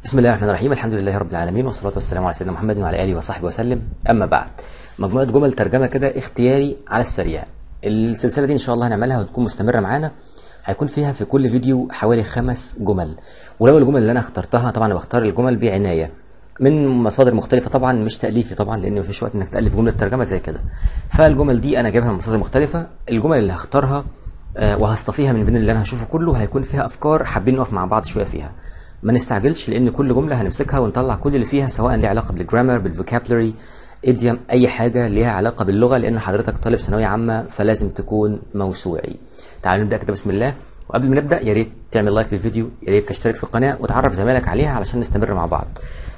بسم الله الرحمن الرحيم الحمد لله رب العالمين والصلاة والسلام على سيدنا محمد وعلى آله وصحبه وسلم أما بعد مجموعة جمل ترجمة كده اختياري على السريع السلسلة دي إن شاء الله هنعملها وتكون مستمرة معانا هيكون فيها في كل فيديو حوالي خمس جمل ولو الجمل اللي أنا اخترتها طبعا أنا بختار الجمل بعناية من مصادر مختلفة طبعا مش تأليفي طبعا لأن مفيش وقت إنك تألف جملة ترجمة زي كده فالجمل دي أنا جايبها من مصادر مختلفة الجمل اللي هختارها آه، وهصطفيها من بين اللي أنا هشوفه كله هيكون فيها أفكار حابين نقف مع بعض شوية فيها ما نستعجلش لان كل جمله هنمسكها ونطلع كل اللي فيها سواء ليها علاقه بالجرامر بالفوكابلري ايديوم اي حاجه ليها علاقه باللغه لان حضرتك طالب ثانويه عامه فلازم تكون موسوعي تعالوا نبدا كده بسم الله وقبل ما نبدا يا ريت تعمل لايك للفيديو يا ريت تشترك في القناه وتعرف زمايلك عليها علشان نستمر مع بعض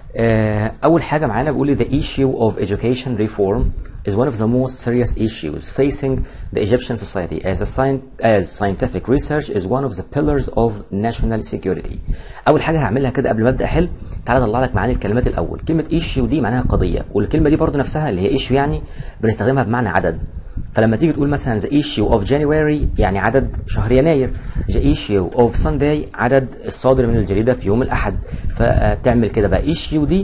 آه، اول حاجه معانا بيقول لي the issue of education reform is one of the most serious issues facing the Egyptian society as a scien- as scientific research is one of the pillars of national security اول حاجه هعملها كده قبل ما ابدا احل تعالى اطلع لك معاني الكلمات الاول كلمه issue دي معناها قضيه والكلمه دي برضو نفسها اللي هي issue يعني بنستخدمها بمعنى عدد فلما تيجي تقول مثلا the issue of January يعني عدد شهر يناير the issue of Sunday عدد الصادر من الجريدة في يوم الأحد فتعمل كده بقى issue دي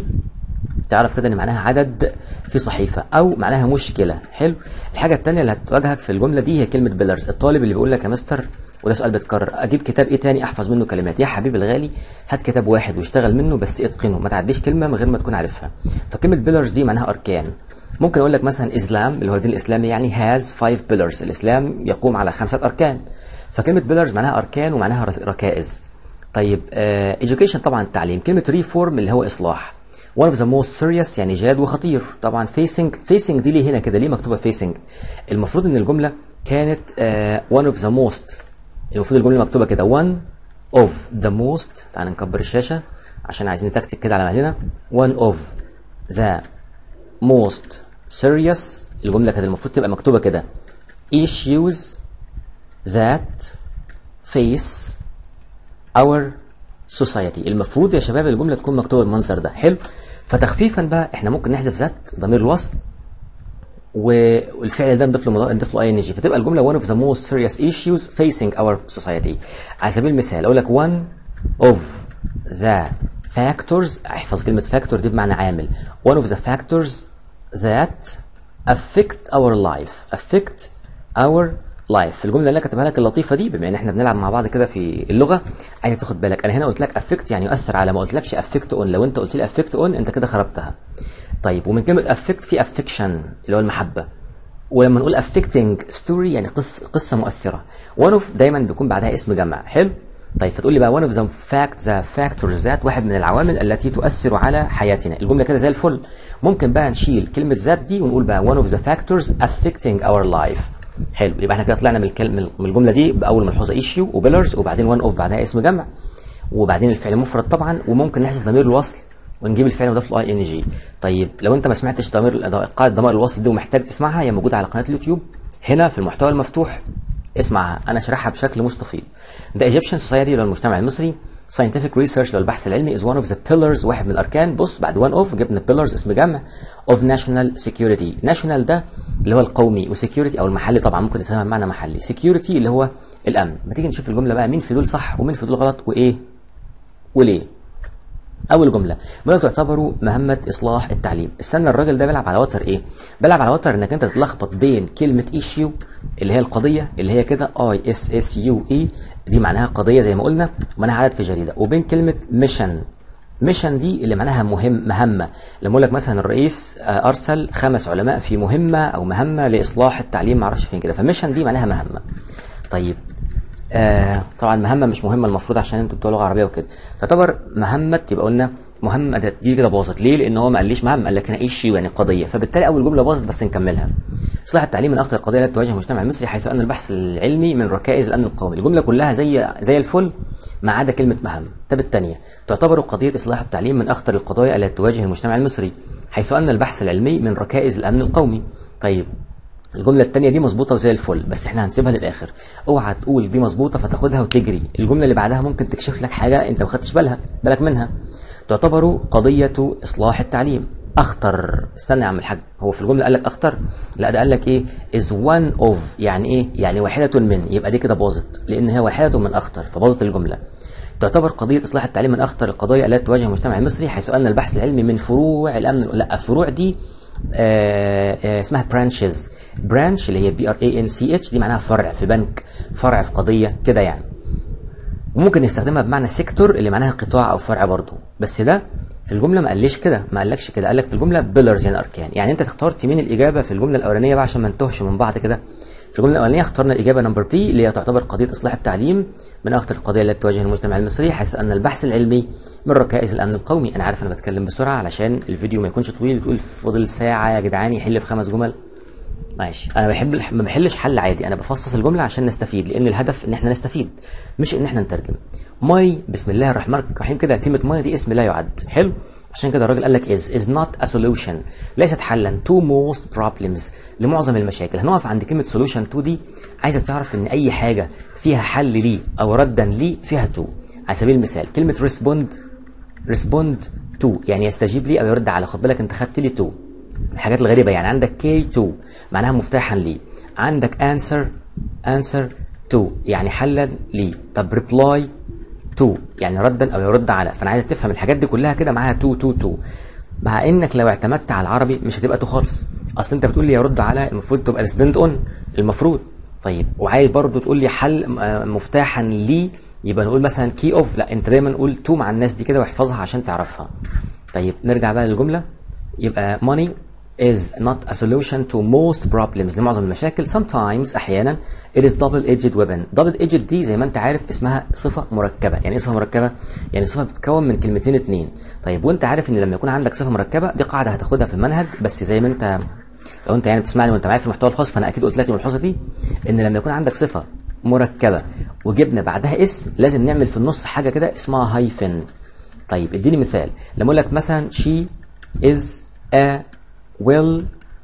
تعرف كده ان معناها عدد في صحيفه او معناها مشكله حلو الحاجه الثانيه اللي هتواجهك في الجمله دي هي كلمه بيلرز الطالب اللي بيقول لك يا مستر وده سؤال بيتكرر اجيب كتاب ايه تاني احفظ منه كلمات يا حبيبي الغالي هات كتاب واحد واشتغل منه بس اتقنه ما تعديش كلمه من غير ما تكون عارفها فكلمه بيلرز دي معناها اركان ممكن اقول لك مثلا اسلام اللي هو الدين الاسلامي يعني هاز فايف بيلرز الاسلام يقوم على خمسه اركان فكلمه بيلرز معناها اركان ومعناها رس- ركائز طيب آه education طبعا التعليم كلمه ريفورم اللي هو اصلاح one of the most serious يعني جاد وخطير طبعا facing facing دي ليه هنا كده ليه مكتوبه facing المفروض ان الجمله كانت آه one of the most المفروض الجمله مكتوبه كده one of the most تعال نكبر الشاشه عشان عايزين نتكتك كده على مهلنا one of the most serious الجمله كانت المفروض تبقى مكتوبه كده issues that face our society المفروض يا شباب الجمله تكون مكتوبه بالمنظر ده حلو فتخفيفا بقى احنا ممكن نحذف ذات ضمير الوصل و- والفعل ده نضيف له مضا- نضيف له اي ان جي فتبقى الجمله one of the most serious issues facing our society على سبيل المثال اقول لك one of the factors احفظ كلمه factor دي بمعنى عامل one of the factors that affect our life affect our life الجمله اللي انا كاتبها لك اللطيفه دي بما ان احنا بنلعب مع بعض كده في اللغه عايزك تاخد بالك انا هنا قلت لك affect يعني يؤثر على ما قلتلكش affect on لو انت قلت لي affect on انت كده خربتها طيب ومن كلمه affect في affection اللي هو المحبه ولما نقول affecting story يعني قص قصه مؤثره one of دايما بيكون بعدها اسم جمع حلو طيب فتقول لي بقى one of the fact the factors ذات واحد من العوامل التي تؤثر على حياتنا الجمله كده زي الفل ممكن بقى نشيل كلمه ذات دي ونقول بقى one of the factors affecting our life حلو يبقى احنا كده طلعنا من الكلمه من الجمله دي باول ملحوظه issue وبيلرز وبعدين one of بعدها اسم جمع وبعدين الفعل مفرد طبعا وممكن نحذف ضمير الوصل ونجيب الفعل ونضيف له اي ان جي طيب لو انت ما سمعتش ضمير قاعده ضمائر الوصل دي ومحتاج تسمعها هي موجوده على قناه اليوتيوب هنا في المحتوى المفتوح اسمعها انا شرحها بشكل مستفيض The Egyptian Society اللي هو المجتمع المصري Scientific Research اللي هو البحث العلمي is one of the pillars واحد من الاركان بص بعد one of جبنا pillars اسم جمع of national security national ده اللي هو القومي وسكيورتي او المحلي طبعا ممكن نسميها بمعنى محلي security اللي هو الامن ما تيجي نشوف الجمله بقى مين في دول صح ومين في دول غلط وايه وليه اول جمله بيقول لك تعتبر مهمه اصلاح التعليم استنى الراجل ده بيلعب على وتر ايه بيلعب على وتر انك انت تتلخبط بين كلمه ايشيو اللي هي القضيه اللي هي كده اي اس اس يو اي دي معناها قضيه زي ما قلنا ومعناها عدد في جريده وبين كلمه ميشن ميشن دي اللي معناها مهم مهمه لما اقول لك مثلا الرئيس آه، ارسل خمس علماء في مهمه او مهمه لاصلاح التعليم معرفش فين كده فميشن دي معناها مهمه طيب آه طبعا مهمه مش مهمه المفروض عشان انتوا بتوع لغه عربيه وكده تعتبر مهمه يبقى قلنا مهمه ده- دي كده باظت ليه لان هو ما قاليش مهمه قال لك هنا ايشيو يعني قضيه فبالتالي اول جمله باظت بس نكملها اصلاح التعليم من اخطر القضايا التي تواجه المجتمع المصري حيث ان البحث العلمي من ركائز الامن القومي الجمله كلها زي زي الفل ما عدا كلمه مهمه طب الثانيه تعتبر قضيه اصلاح التعليم من اخطر القضايا التي تواجه المجتمع المصري حيث ان البحث العلمي من ركائز الامن القومي طيب الجملة التانية دي مظبوطة وزي الفل بس احنا هنسيبها للآخر اوعى تقول دي مظبوطة فتاخدها وتجري الجملة اللي بعدها ممكن تكشف لك حاجة انت ما خدتش بالها بالك منها تعتبر قضية إصلاح التعليم أخطر استنى يا عم الحاج هو في الجملة قال لك أخطر لا ده قال لك إيه is one of يعني إيه يعني واحدة من يبقى دي كده باظت لأن هي واحدة من أخطر فباظت الجملة تعتبر قضيه اصلاح التعليم من اخطر القضايا التي تواجه المجتمع المصري حيث ان البحث العلمي من فروع الامن لا الفروع دي آه آه اسمها برانشز برانش اللي هي بي ار اي ان سي اتش دي معناها فرع في بنك فرع في قضيه كده يعني وممكن نستخدمها بمعنى سيكتور اللي معناها قطاع او فرع برضه بس ده في الجمله ما قاليش كده ما قالكش كده قال لك في الجمله بيلرز يعني اركان يعني انت تختار مين الاجابه في الجمله الاولانيه بقى عشان ما نتوهش من بعض كده في الجمله الاولانيه اخترنا الاجابه نمبر بي اللي هي تعتبر قضيه اصلاح التعليم من اخطر القضايا التي تواجه المجتمع المصري حيث ان البحث العلمي من ركائز الامن القومي انا عارف انا بتكلم بسرعه علشان الفيديو ما يكونش طويل بتقول فاضل ساعه يا جدعان يحل في خمس جمل ماشي انا بحب ما بحلش حل عادي انا بفصص الجمله عشان نستفيد لان الهدف ان احنا نستفيد مش ان احنا نترجم ماي بسم الله الرحمن الرحيم كده كلمه ماي دي اسم لا يعد حلو عشان كده الراجل قال لك is is not a solution ليست حلا to most problems لمعظم المشاكل هنقف عند كلمه solution to دي عايزك تعرف ان اي حاجه فيها حل ليه او ردا ليه فيها to على سبيل المثال كلمه respond respond to يعني يستجيب لي او يرد على خد بالك انت خدت لي to الحاجات الغريبه يعني عندك K2 معناها مفتاحا لي عندك answer answer to يعني حلا لي طب reply to يعني ردا او يرد على فانا عايز تفهم الحاجات دي كلها كده معاها to to to مع انك لو اعتمدت على العربي مش هتبقى تو خالص اصل انت بتقول لي يرد على المفروض تبقى ريسبند اون المفروض طيب وعايز برضو تقول لي حل مفتاحا لي يبقى نقول مثلا كي اوف لا انت دايما نقول تو مع الناس دي كده واحفظها عشان تعرفها طيب نرجع بقى للجمله يبقى money is not a solution to most problems لمعظم المشاكل sometimes احيانا it is double edged weapon double edged دي زي ما انت عارف اسمها صفه مركبه يعني ايه صفه مركبه يعني صفه بتتكون من كلمتين اتنين طيب وانت عارف ان لما يكون عندك صفه مركبه دي قاعده هتاخدها في المنهج بس زي ما انت لو انت يعني بتسمعني وانت معايا في المحتوى الخاص فانا اكيد قلت لك الملحوظه دي ان لما يكون عندك صفه مركبه وجبنا بعدها اسم لازم نعمل في النص حاجه كده اسمها هايفن طيب اديني مثال لما اقول لك مثلا she is a well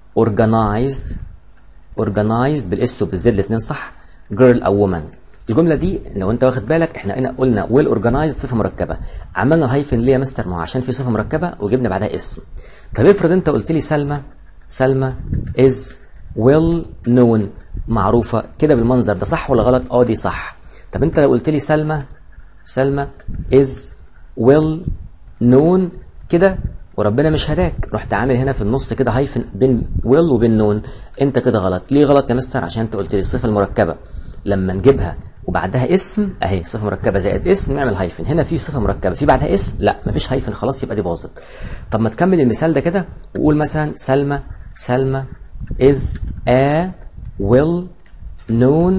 organized organized بالاس وبالزد الاثنين صح girl او woman الجمله دي لو انت واخد بالك احنا هنا قلنا well organized صفه مركبه عملنا هايفن ليه يا مستر ما هو عشان في صفه مركبه وجبنا بعدها اسم طب افرض انت قلت لي سلمى سلمى is well known معروفه كده بالمنظر ده صح ولا غلط اه دي صح طب انت لو قلت لي سلمى سلمى is well known كده وربنا مش هداك رحت عامل هنا في النص كده هايفن بين ويل وبين نون انت كده غلط ليه غلط يا مستر عشان انت قلت لي الصفه المركبه لما نجيبها وبعدها اسم اهي صفه مركبه زائد اسم نعمل هايفن هنا في صفه مركبه في بعدها اسم لا مفيش هايفن خلاص يبقى دي باظت طب ما تكمل المثال ده كده وقول مثلا سلمى سلمى is a well known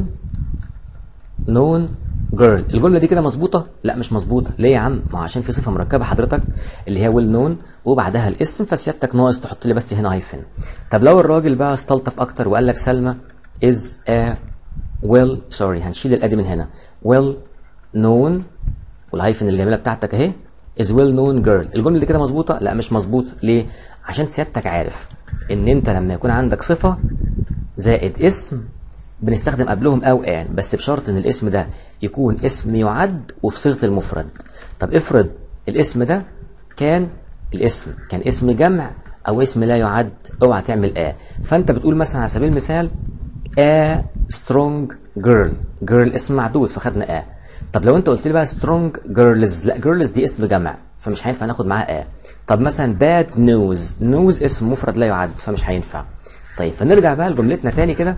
known جيرل الجمله دي كده مظبوطه لا مش مظبوطه ليه يا عم ما عشان في صفه مركبه حضرتك اللي هي ويل نون وبعدها الاسم فسيادتك ناقص تحط لي بس هنا هايفن طب لو الراجل بقى استلطف اكتر وقال لك سلمى از ا ويل سوري هنشيل الادي من هنا ويل نون والهايفن الجميله بتاعتك اهي از ويل نون جيرل الجمله دي كده مظبوطه لا مش مظبوطه ليه عشان سيادتك عارف ان انت لما يكون عندك صفه زائد اسم بنستخدم قبلهم او ان بس بشرط ان الاسم ده يكون اسم يعد وفي صيغه المفرد طب افرض الاسم ده كان الاسم كان اسم جمع او اسم لا يعد اوعى تعمل ا فانت بتقول مثلا على سبيل المثال a strong girl girl اسم معدود فخدنا a طب لو انت قلت لي بقى strong girls لا girls دي اسم جمع فمش هينفع ناخد معاها a طب مثلا bad news news اسم مفرد لا يعد فمش هينفع طيب فنرجع بقى لجملتنا تاني كده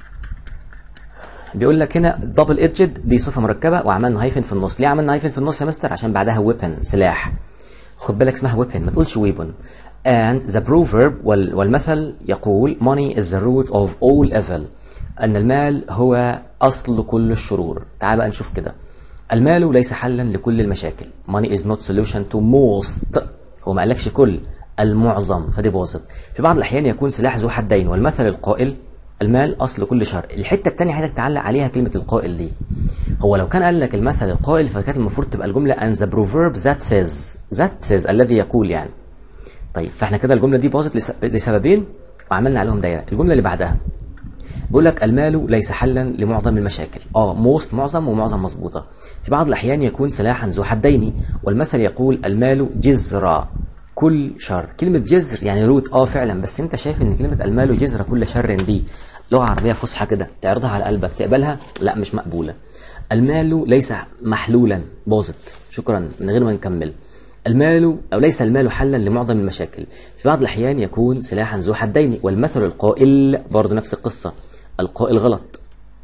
بيقول لك هنا دبل ايدجد دي صفه مركبه وعملنا هايفن في النص ليه عملنا هايفن في النص يا مستر عشان بعدها ويبن سلاح خد بالك اسمها ويبن ما تقولش ويبن and the proverb وال والمثل يقول money is the root of all evil ان المال هو اصل كل الشرور تعال بقى نشوف كده المال ليس حلا لكل المشاكل money is not solution to most هو ما قالكش كل المعظم فدي باظت في بعض الاحيان يكون سلاح ذو حدين والمثل القائل المال اصل كل شر الحته الثانيه عايزك تعلق عليها كلمه القائل دي هو لو كان قال لك المثل القائل فكانت المفروض تبقى الجمله and the proverb that says that says الذي يقول يعني طيب فاحنا كده الجمله دي باظت لسببين وعملنا عليهم دايره الجمله اللي بعدها بيقول لك المال ليس حلا لمعظم المشاكل اه موست معظم ومعظم مظبوطه في بعض الاحيان يكون سلاحا ذو حدين والمثل يقول المال جزرا كل شر كلمة جذر يعني روت اه فعلا بس انت شايف ان كلمة المال جذر كل شر دي لغة عربية فصحى كده تعرضها على قلبك تقبلها لا مش مقبولة المال ليس محلولا باظت شكرا من غير ما نكمل المال أو ليس المال حلا لمعظم المشاكل في بعض الأحيان يكون سلاحا ذو حدين والمثل القائل برضه نفس القصة القائل غلط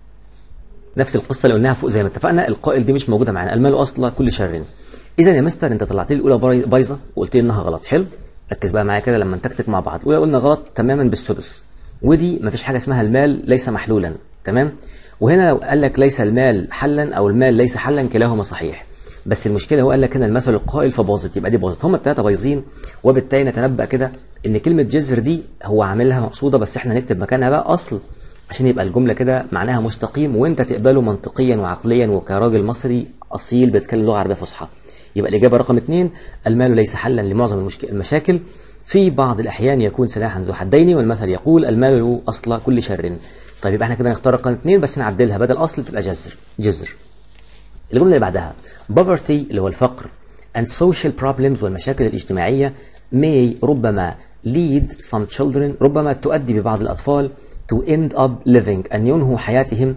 نفس القصة اللي قلناها فوق زي ما اتفقنا القائل دي مش موجودة معانا المال أصلا كل شر إذا يا مستر أنت طلعت لي الأولى بايظة وقلت لي إنها غلط حلو ركز بقى معايا كده لما نتكتك مع بعض الأولى قلنا غلط تماما بالسدس ودي مفيش حاجة اسمها المال ليس محلولا تمام وهنا قال لك ليس المال حلا أو المال ليس حلا كلاهما صحيح بس المشكله هو قال لك هنا المثل القائل فباظت يبقى دي باظت هما الثلاثه بايظين وبالتالي نتنبأ كده ان كلمه جذر دي هو عاملها مقصوده بس احنا نكتب مكانها بقى اصل عشان يبقى الجمله كده معناها مستقيم وانت تقبله منطقيا وعقليا وكراجل مصري اصيل بيتكلم لغه عربيه فصحى يبقى الاجابه رقم اثنين المال ليس حلا لمعظم المشك... المشاكل في بعض الاحيان يكون سلاحا ذو حدين والمثل يقول المال له اصل كل شر طيب يبقى احنا كده نختار رقم اثنين بس نعدلها بدل اصل تبقى جذر جذر الجمله اللي بعدها poverty اللي هو الفقر and social problems والمشاكل الاجتماعيه may ربما lead some children ربما تؤدي ببعض الاطفال to end up living ان ينهوا حياتهم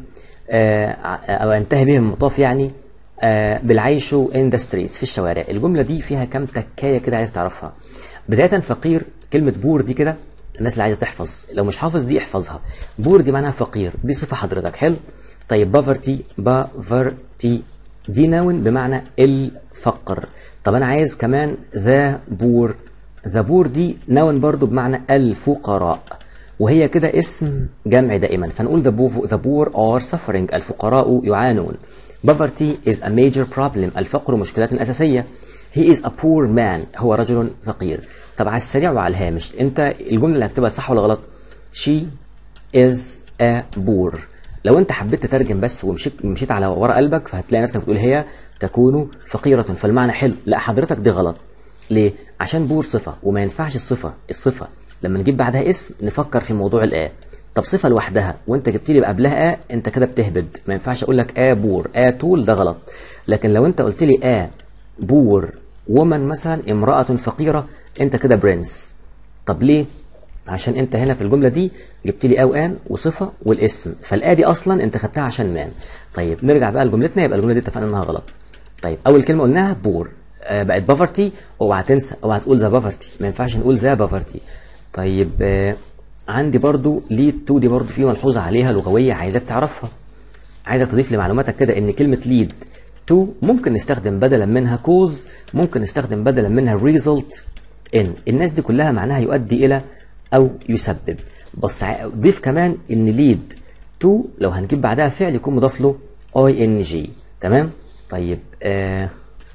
او ينتهي بهم المطاف يعني بالعيش in the streets في الشوارع الجمله دي فيها كام تكايه كده عايزك تعرفها بدايه فقير كلمه بور دي كده الناس اللي عايزه تحفظ لو مش حافظ دي احفظها بور دي معناها فقير دي صفه حضرتك حلو طيب poverty poverty دي نون بمعنى الفقر طب انا عايز كمان ذا بور ذا بور دي نون برضو بمعنى الفقراء وهي كده اسم جمع دائما فنقول ذا بور ار suffering الفقراء يعانون poverty is a major problem الفقر مشكلات أساسية he is a poor man هو رجل فقير طب على السريع وعلى الهامش انت الجملة اللي هكتبها صح ولا غلط she is a poor لو انت حبيت تترجم بس ومشيت مشيت على ورا قلبك فهتلاقي نفسك بتقول هي تكون فقيرة فالمعنى حلو لا حضرتك دي غلط ليه عشان بور صفة وما ينفعش الصفة الصفة لما نجيب بعدها اسم نفكر في موضوع الآ طب صفة لوحدها وانت جبت لي قبلها آ انت كده بتهبد ما ينفعش اقول لك آ بور آ طول ده غلط لكن لو انت قلت لي آ بور ومن مثلا امرأة فقيرة انت كده برنس طب ليه عشان انت هنا في الجمله دي جبت لي او ان وصفه والاسم فالآ دي اصلا انت خدتها عشان مان طيب نرجع بقى لجملتنا يبقى الجمله دي اتفقنا انها غلط طيب اول كلمه قلناها بور آه بقت بافرتي اوعى تنسى اوعى تقول ذا بافرتي ما ينفعش نقول ذا بافرتي طيب آه عندي برضو ليد تو دي برضو في ملحوظه عليها لغويه عايزك تعرفها عايزك تضيف لمعلوماتك كده ان كلمه ليد تو ممكن نستخدم بدلا منها كوز ممكن نستخدم بدلا منها ريزلت ان الناس دي كلها معناها يؤدي الى او يسبب بس ضيف كمان ان ليد تو لو هنجيب بعدها فعل يكون مضاف له اي ان جي تمام طيب آه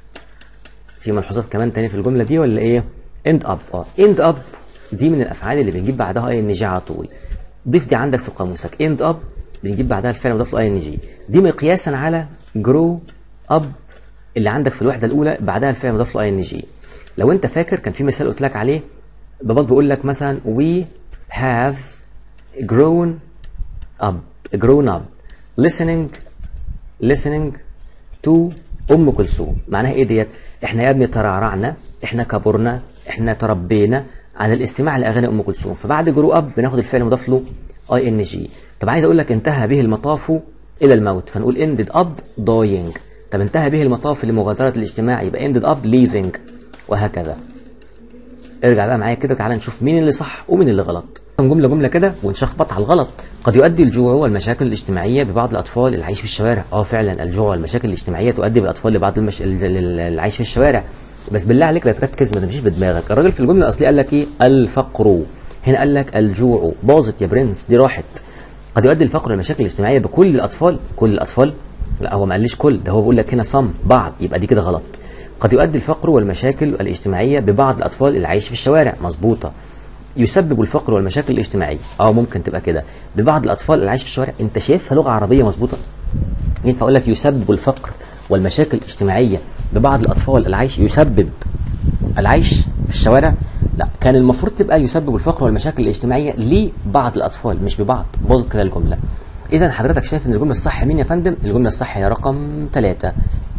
في ملحوظات كمان تاني في الجمله دي ولا ايه اند اب اه اند اب دي من الافعال اللي بنجيب بعدها اي ان جي على طول ضيف دي عندك في قاموسك اند اب بنجيب بعدها الفعل مضاف له اي ان جي دي مقياسا على جرو اب اللي عندك في الوحده الاولى بعدها الفعل مضاف له اي ان جي لو انت فاكر كان في مثال قلت لك عليه باباك بيقول لك مثلا we have grown up grown up listening listening to ام كلثوم معناها ايه ديت احنا يا ابني ترعرعنا احنا كبرنا احنا تربينا على الاستماع لاغاني ام كلثوم فبعد جرو اب بناخد الفعل المضاف له اي ان جي طب عايز اقول لك انتهى به المطاف الى الموت فنقول ended up dying طب انتهى به المطاف لمغادره الاجتماع يبقى ended up leaving وهكذا ارجع بقى معايا كده تعالى نشوف مين اللي صح ومين اللي غلط جملة جملة كده ونشخبط على الغلط قد يؤدي الجوع والمشاكل الاجتماعية ببعض الأطفال العيش في الشوارع اه فعلا الجوع والمشاكل الاجتماعية تؤدي بالأطفال لبعض المش... العيش في الشوارع بس بالله عليك لا تركز ما تمشيش بدماغك الراجل في الجملة الأصلية قال لك ايه الفقر هنا قال لك الجوع باظت يا برنس دي راحت قد يؤدي الفقر والمشاكل الاجتماعية بكل الأطفال كل الأطفال لا هو ما قاليش كل ده هو بيقول لك هنا صم بعض يبقى دي كده غلط قد يؤدي الفقر والمشاكل الاجتماعية ببعض الأطفال العايش في الشوارع مظبوطة يسبب الفقر والمشاكل الاجتماعية اه ممكن تبقى كده ببعض الأطفال العايش في الشوارع انت شايفها لغة عربية مظبوطة ينفع أقول لك يسبب الفقر والمشاكل الاجتماعية ببعض الأطفال العيش يسبب العيش في الشوارع لا كان المفروض تبقى يسبب الفقر والمشاكل الاجتماعية لبعض الأطفال مش ببعض باظت كده الجملة إذا حضرتك شايف إن الجملة الصح مين يا فندم؟ الجملة الصح هي رقم ثلاثة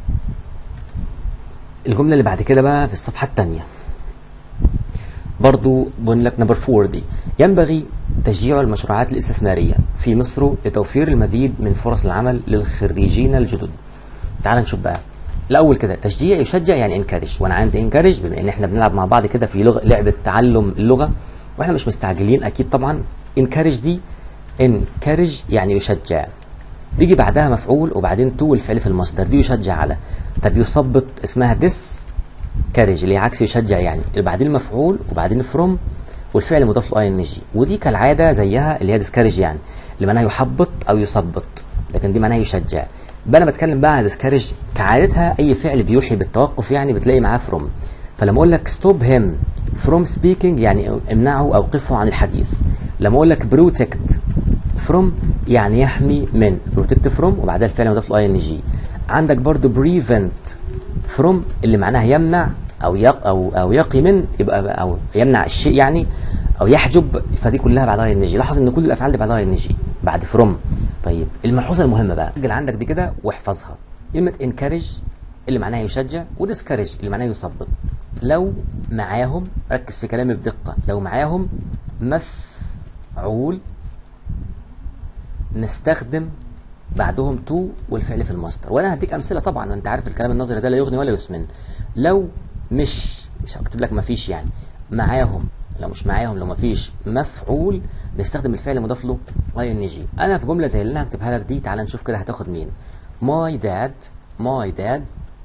الجملة اللي بعد كده بقى في الصفحة الثانية برضو بقول لك نمبر 4 دي ينبغي تشجيع المشروعات الاستثمارية في مصر لتوفير المزيد من فرص العمل للخريجين الجدد تعال نشوف بقى الاول كده تشجيع يشجع يعني انكارج وانا عندي انكارج بما ان احنا بنلعب مع بعض كده في لغه لعبه تعلم اللغه واحنا مش مستعجلين اكيد طبعا انكارج دي انكارج يعني يشجع بيجي بعدها مفعول وبعدين تو الفعل في المصدر دي يشجع على طب يثبط اسمها ديس كارج اللي هي عكس يشجع يعني اللي بعدين المفعول وبعدين فروم والفعل مضاف له اي ان جي ودي كالعاده زيها اللي هي ديسكارج يعني اللي معناها يحبط او يثبط لكن دي معناها يشجع بقى انا بتكلم بقى عن ديسكارج كعادتها اي فعل بيوحي بالتوقف يعني بتلاقي معاه فروم فلما اقول لك ستوب هيم فروم سبيكينج يعني امنعه او اوقفه عن الحديث لما اقول لك بروتكت فروم يعني يحمي من بروتكت فروم وبعدها الفعل مضاف له اي ان جي عندك برضو بريفنت فروم اللي معناها يمنع او يق او او يقي من يبقى او يمنع الشيء يعني او يحجب فدي كلها بعدها اي ان جي لاحظ ان كل الافعال دي بعدها اي ان جي بعد فروم طيب الملحوظه المهمه بقى سجل عندك دي كده واحفظها كلمه انكارج اللي معناها يشجع وديسكارج اللي معناها يثبط لو معاهم ركز في كلامي بدقه لو معاهم مفعول نستخدم بعدهم تو والفعل في المصدر وانا هديك امثله طبعا وانت عارف الكلام النظري ده لا يغني ولا يسمن لو مش مش هكتب لك مفيش يعني معاهم لو مش معاهم لو مفيش مفعول نستخدم الفعل المضاف له اي ان جي انا في جمله زي اللي انا هكتبها لك دي تعال نشوف كده هتاخد مين my dad my dad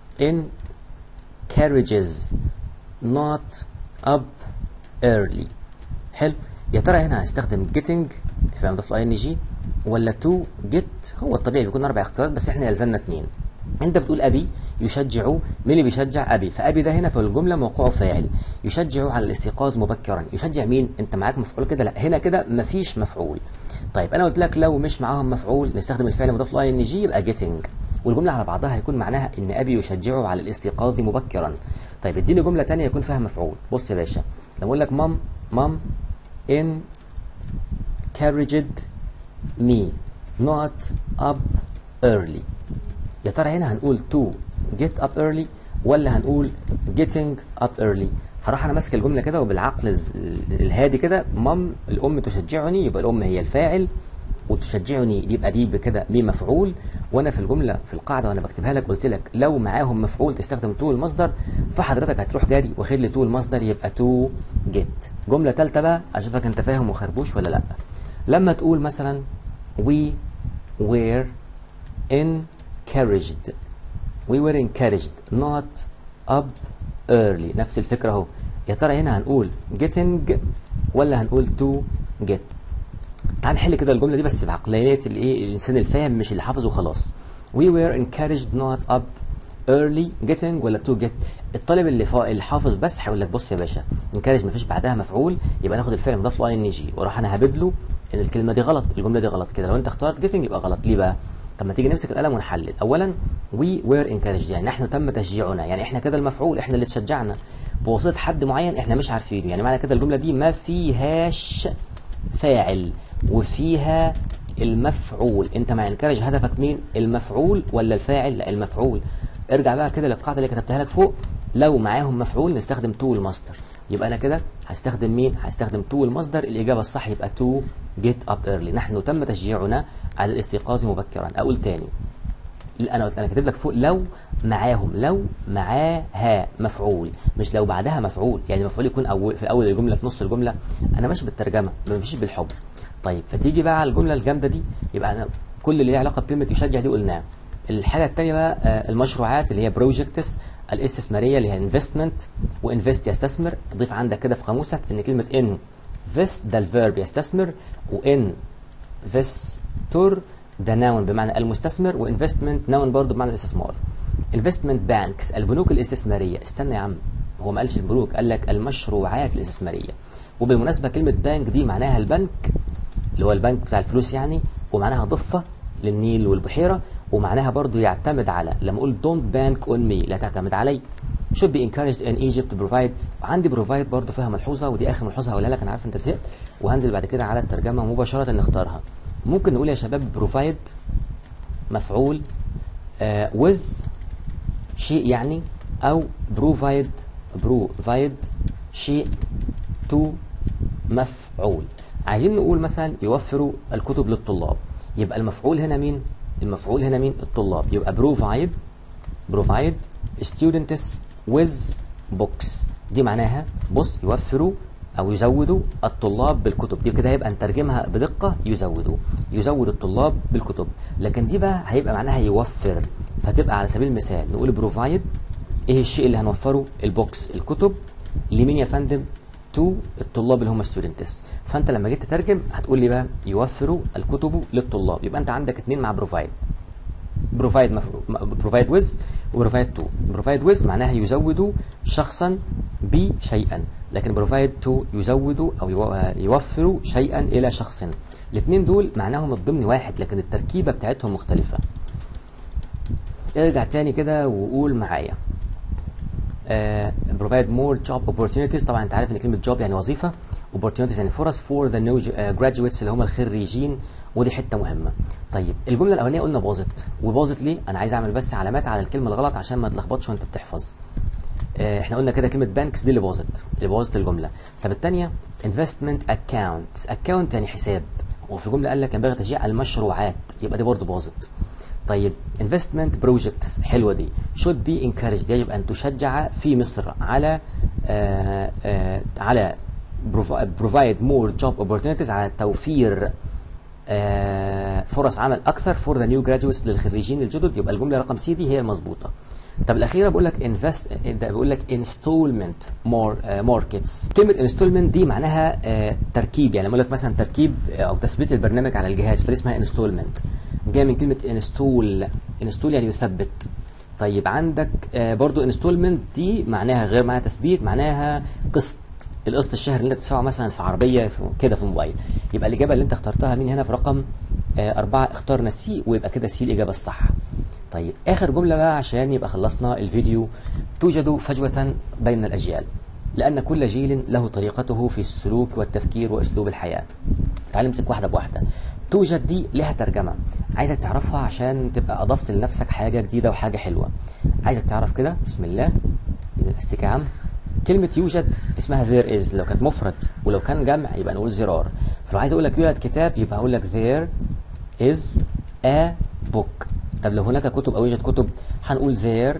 encourages not up early حلو يا ترى هنا هستخدم getting الفعل مضاف له اي ان جي ولا to get هو الطبيعي بيكون اربع اختيارات بس احنا يلزمنا اثنين انت بتقول ابي يشجع مين اللي بيشجع ابي فابي ده هنا في الجمله موقعه فاعل يشجع على الاستيقاظ مبكرا يشجع مين انت معاك مفعول كده لا هنا كده مفيش مفعول طيب انا قلت لك لو مش معاهم مفعول نستخدم الفعل المضاف له اي ان جي يبقى getting والجمله على بعضها هيكون معناها ان ابي يشجعه على الاستيقاظ مبكرا طيب اديني جمله ثانيه يكون فيها مفعول بص يا باشا لما اقول لك مام مام encouraged me not up early يا ترى هنا هنقول to get up early ولا هنقول getting up early هروح انا ماسك الجمله كده وبالعقل الهادي كده مام الام تشجعني يبقى الام هي الفاعل وتشجعني يبقى دي بكده مين مفعول وانا في الجمله في القاعده وانا بكتبها لك قلت لك لو معاهم مفعول تستخدم تو المصدر فحضرتك هتروح جاري واخد لي تو المصدر يبقى تو جيت جمله ثالثه بقى اشوفك انت فاهم وخربوش ولا لا لما تقول مثلا we were encouraged we were encouraged not up early نفس الفكرة اهو يا ترى هنا هنقول getting ولا هنقول to get تعال نحل كده الجملة دي بس بعقلية الايه الانسان الفاهم مش اللي حافظ وخلاص we were encouraged not up early getting ولا to get الطالب اللي فا... اللي حافظ بس هيقول لك بص يا باشا encourage مفيش بعدها مفعول يبقى ناخد الفعل مضاف له ان جي واروح انا هبد له ان الكلمه دي غلط الجمله دي غلط كده لو انت اخترت getting يبقى غلط ليه بقى طب ما تيجي نمسك القلم ونحلل اولا we were encouraged يعني نحن تم تشجيعنا يعني احنا كده المفعول احنا اللي تشجعنا بواسطه حد معين احنا مش عارفينه يعني معنى كده الجمله دي ما فيهاش فاعل وفيها المفعول انت مع انكرج هدفك مين المفعول ولا الفاعل لا المفعول ارجع بقى كده للقاعده اللي كتبتها لك فوق لو معاهم مفعول نستخدم تو المصدر يبقى انا كده هستخدم مين هستخدم تو المصدر الاجابه الصح يبقى تو جيت اب ايرلي نحن تم تشجيعنا على الاستيقاظ مبكرا اقول تاني انا قلت انا كاتب لك فوق لو معاهم لو معاها مفعول مش لو بعدها مفعول يعني المفعول يكون أول في اول الجمله في نص الجمله انا ماشي بالترجمه ما بمشيش بالحب طيب فتيجي بقى على الجمله الجامده دي يبقى انا كل اللي له علاقه بكلمه يشجع دي قلناها الحاجه الثانيه بقى المشروعات اللي هي بروجكتس الاستثماريه اللي هي انفستمنت وانفست يستثمر ضيف عندك كده في قاموسك ان كلمه ان فيست ده الفيرب يستثمر وان فيستور ده ناون بمعنى المستثمر وانفستمنت ناون برضه بمعنى الاستثمار انفستمنت بانكس البنوك الاستثماريه استنى يا عم هو ما قالش البنوك قال لك المشروعات الاستثماريه وبالمناسبه كلمه بانك دي معناها البنك اللي هو البنك بتاع الفلوس يعني ومعناها ضفه للنيل والبحيره ومعناها برضو يعتمد على لما اقول don't bank on me لا تعتمد علي should be encouraged in Egypt to provide وعندي provide برضو فيها ملحوظه ودي اخر ملحوظه هقولها لك انا عارف انت زهقت وهنزل بعد كده على الترجمه مباشره نختارها ممكن نقول يا شباب provide مفعول uh, with شيء يعني او provide provide شيء to مفعول عايزين نقول مثلا يوفروا الكتب للطلاب يبقى المفعول هنا مين المفعول هنا مين الطلاب يبقى provide provide students with books دي معناها بص يوفروا او يزودوا الطلاب بالكتب دي كده هيبقى نترجمها بدقه يزودوا يزود الطلاب بالكتب لكن دي بقى هيبقى معناها يوفر فتبقى على سبيل المثال نقول بروفايد ايه الشيء اللي هنوفره البوكس الكتب لمين يا فندم تو الطلاب اللي هم ستودنتس فانت لما جيت تترجم هتقول لي بقى يوفروا الكتب للطلاب يبقى انت عندك اتنين مع بروفايد بروفايد بروفايد ويز وبروفايد تو بروفايد ويز معناها يزود شخصا بشيئا لكن بروفايد تو يزود او يوفر شيئا الى شخص الاثنين دول معناهم الضمن واحد لكن التركيبه بتاعتهم مختلفه ارجع تاني كده وقول معايا بروفايد مور جوب opportunities طبعا انت عارف ان كلمه جوب يعني وظيفه opportunities يعني فرص for the new graduates اللي هم الخريجين ودي حته مهمه طيب الجمله الاولانيه قلنا باظت وباظت ليه انا عايز اعمل بس علامات على الكلمه الغلط عشان ما تلخبطش وانت بتحفظ آه احنا قلنا كده كلمه بانكس دي اللي باظت اللي بوظت الجمله طب الثانيه investment account account يعني حساب وفي الجمله قال لك ينبغي تشجيع المشروعات يبقى دي برضه باظت طيب investment projects حلوه دي should be encouraged يجب ان تشجع في مصر على آه آه على provide more job opportunities على توفير آه فرص عمل اكثر for the new graduates للخريجين الجدد يبقى الجمله رقم سي دي هي المظبوطه طب الاخيره بقول لك انفست بقول لك انستولمنت مور ماركتس كلمه انستولمنت دي معناها آه تركيب يعني بقول لك مثلا تركيب او تثبيت البرنامج على الجهاز فدي اسمها انستولمنت جايه من كلمه انستول انستول يعني يثبت طيب عندك آه برضو انستولمنت دي معناها غير معناها تثبيت معناها قسط القسط الشهري اللي انت بتدفعه مثلا في عربيه كده في موبايل يبقى الاجابه اللي انت اخترتها مين هنا في رقم آه أربعة اخترنا سي ويبقى كده سي الاجابه الصح طيب اخر جمله بقى عشان يبقى خلصنا الفيديو توجد فجوه بين الاجيال لان كل جيل له طريقته في السلوك والتفكير واسلوب الحياه تعال نمسك واحده بواحده توجد دي لها ترجمه عايزك تعرفها عشان تبقى اضفت لنفسك حاجه جديده وحاجه حلوه عايزك تعرف كده بسم الله من الاستيك عام كلمة يوجد اسمها there is لو كانت مفرد ولو كان جمع يبقى نقول زرار فلو عايز اقول لك يوجد كتاب يبقى هقول لك there is a book طب لو هناك كتب او يوجد كتب هنقول there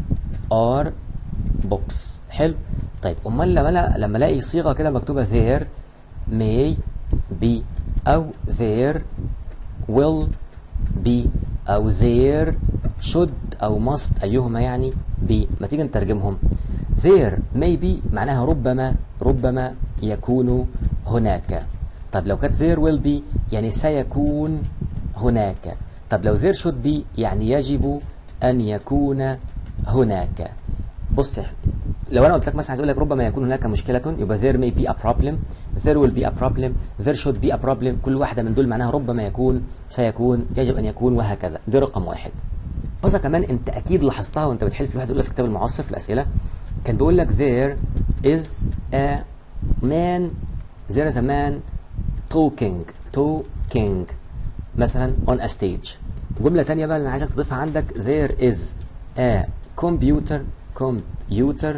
are books حلو طيب امال لما انا لما الاقي صيغه كده مكتوبه there may be او there will be او there should او must ايهما يعني be ما تيجي نترجمهم there may be معناها ربما ربما يكون هناك طب لو كانت there will be يعني سيكون هناك طب لو there should be يعني يجب أن يكون هناك بص لو انا قلت لك مثلا عايز اقول لك ربما يكون هناك مشكله يبقى there may be a problem there will be a problem there should be a problem كل واحده من دول معناها ربما يكون سيكون يجب ان يكون وهكذا دي رقم واحد بص كمان انت اكيد لاحظتها وانت بتحل في الواحد يقول لك في كتاب المعاصر في الاسئله كان بيقول لك there is a man there is a man talking talking مثلا on a stage جملة تانية بقى اللي انا عايزك تضيفها عندك there is a computer computer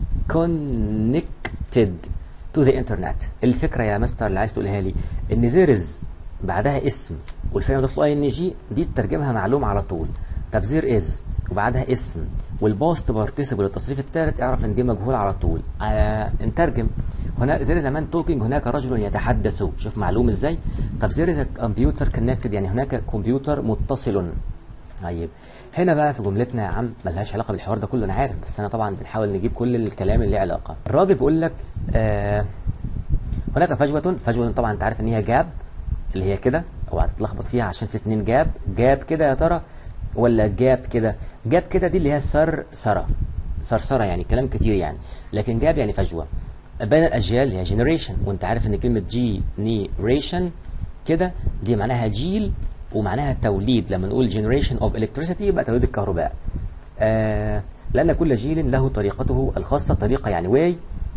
connected to the internet الفكرة يا مستر اللي عايز تقولها لي ان there is بعدها اسم والفعل يضاف له اي ان جي دي تترجمها معلوم على طول طب there is وبعدها اسم والباست بارتيسيبل التصريف الثالث اعرف ان دي مجهول على طول آه نترجم هنا زي زمان توكينج هناك رجل يتحدث شوف معلوم ازاي طب زير از كمبيوتر كونكتد يعني هناك كمبيوتر متصل طيب هنا بقى في جملتنا يا عم ملهاش علاقه بالحوار ده كله انا عارف بس انا طبعا بنحاول نجيب كل الكلام اللي له علاقه الراجل بيقول لك آه هناك فجوه فجوه طبعا انت عارف ان هي جاب اللي هي كده اوعى تتلخبط فيها عشان في اتنين جاب جاب كده يا ترى ولا جاب كده جاب كده دي اللي هي ثرثره ثرثره يعني كلام كتير يعني لكن جاب يعني فجوه بين الاجيال هي جنريشن وانت عارف ان كلمه جينيريشن كده دي معناها جيل ومعناها توليد لما نقول generation of electricity يبقى توليد الكهرباء آه لان كل جيل له طريقته الخاصه طريقه يعني واي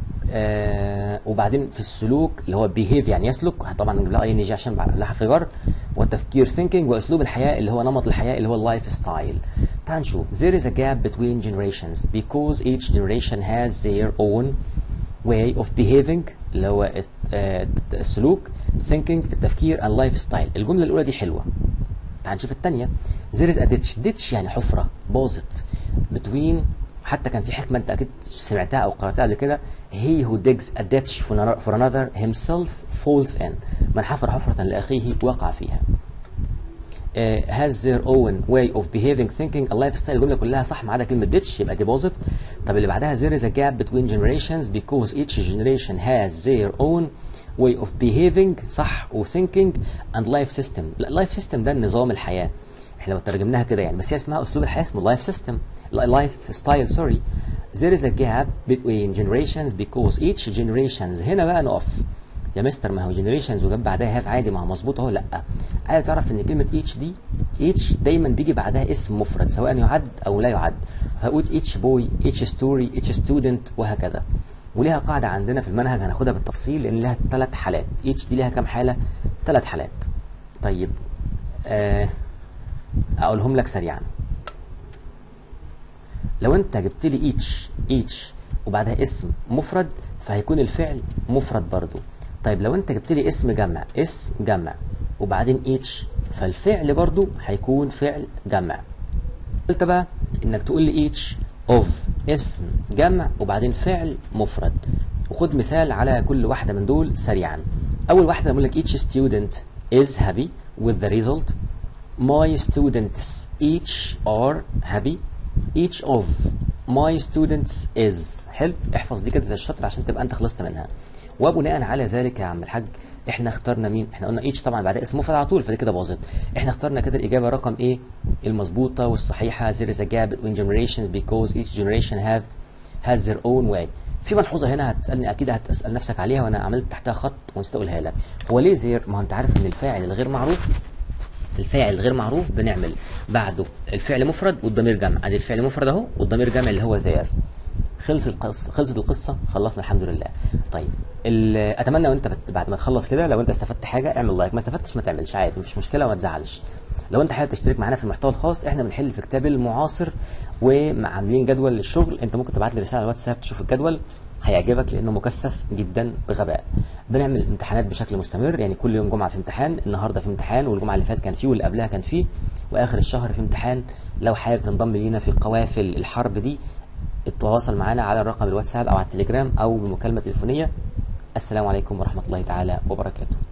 آه وبعدين في السلوك اللي هو behave يعني يسلك طبعا نجيب لها اي نيجي عشان لها في جر والتفكير thinking واسلوب الحياه اللي هو نمط الحياه اللي هو اللايف ستايل تعال نشوف there is a gap between generations because each generation has their own way of behaving اللي هو آه السلوك thinking التفكير and لايف ستايل الجمله الاولى دي حلوه تعال نشوف الثانيه there is a ditch ditch يعني حفره باظت between حتى كان في حكمه انت اكيد سمعتها او قراتها قبل كده he who digs a ditch for another- for another himself falls in من حفر حفره لاخيه وقع فيها uh, has their own way of behaving thinking a lifestyle الجمله كلها صح ما عدا كلمه ditch يبقى deposit طب اللي بعدها there is a gap between generations because each generation has their own way of behaving صح و thinking and life system لا life system ده نظام الحياه احنا لو ترجمناها كده يعني بس هي اسمها اسلوب الحياه اسمه life system life style sorry there is a gap between generations because each generations هنا بقى نقف يا مستر ما هو جنريشنز وجاب بعدها هاف عادي ما هو مظبوط اهو لا عايز تعرف ان كلمه اتش دي اتش دايما بيجي بعدها اسم مفرد سواء يعد او لا يعد هقول اتش بوي اتش ستوري اتش ستودنت وهكذا وليها قاعده عندنا في المنهج هناخدها بالتفصيل لان لها ثلاث حالات اتش دي ليها كام حاله ثلاث حالات طيب آه اقولهم لك سريعا لو انت جبت لي ايتش ايتش وبعدها اسم مفرد فهيكون الفعل مفرد برضو طيب لو انت جبت لي اسم جمع اسم جمع وبعدين ايتش فالفعل برضو هيكون فعل جمع قلت بقى انك تقول لي each of اسم جمع وبعدين فعل مفرد وخد مثال على كل واحدة من دول سريعا اول واحدة بقول لك each student is happy with the result my students each are happy each of my students is حلو احفظ دي كده زي الشطر عشان تبقى انت خلصت منها وبناء على ذلك يا عم الحاج احنا اخترنا مين احنا قلنا ايتش طبعا بعدها اسم مفرد على طول فدي كده باظت احنا اخترنا كده الاجابه رقم ايه المظبوطه والصحيحه there is a gap between generations because each generation have has their own way في ملحوظه هنا هتسالني اكيد هتسال نفسك عليها وانا عملت تحتها خط ونسيت اقولها لك هو ليه زير ما هو انت عارف ان الفاعل الغير معروف الفاعل الغير معروف بنعمل بعده الفعل مفرد والضمير جمع ادي الفعل مفرد اهو والضمير جمع اللي هو ذير خلص القصه خلصت القصه خلصنا الحمد لله طيب ال- اتمنى وانت بت- بعد ما تخلص كده لو انت استفدت حاجه اعمل لايك ما استفدتش ما تعملش عادي مفيش مشكله وما تزعلش لو انت حابب تشترك معانا في المحتوى الخاص احنا بنحل في كتاب المعاصر وعاملين جدول للشغل انت ممكن تبعت لي رساله على الواتساب تشوف الجدول هيعجبك لانه مكثف جدا بغباء بنعمل امتحانات بشكل مستمر يعني كل يوم جمعه في امتحان النهارده في امتحان والجمعه اللي فاتت كان فيه واللي قبلها كان فيه واخر الشهر في امتحان لو حابب تنضم لينا في قوافل الحرب دي اتواصل معنا على رقم الواتساب او على التليجرام او بمكالمه تليفونيه السلام عليكم ورحمه الله تعالى وبركاته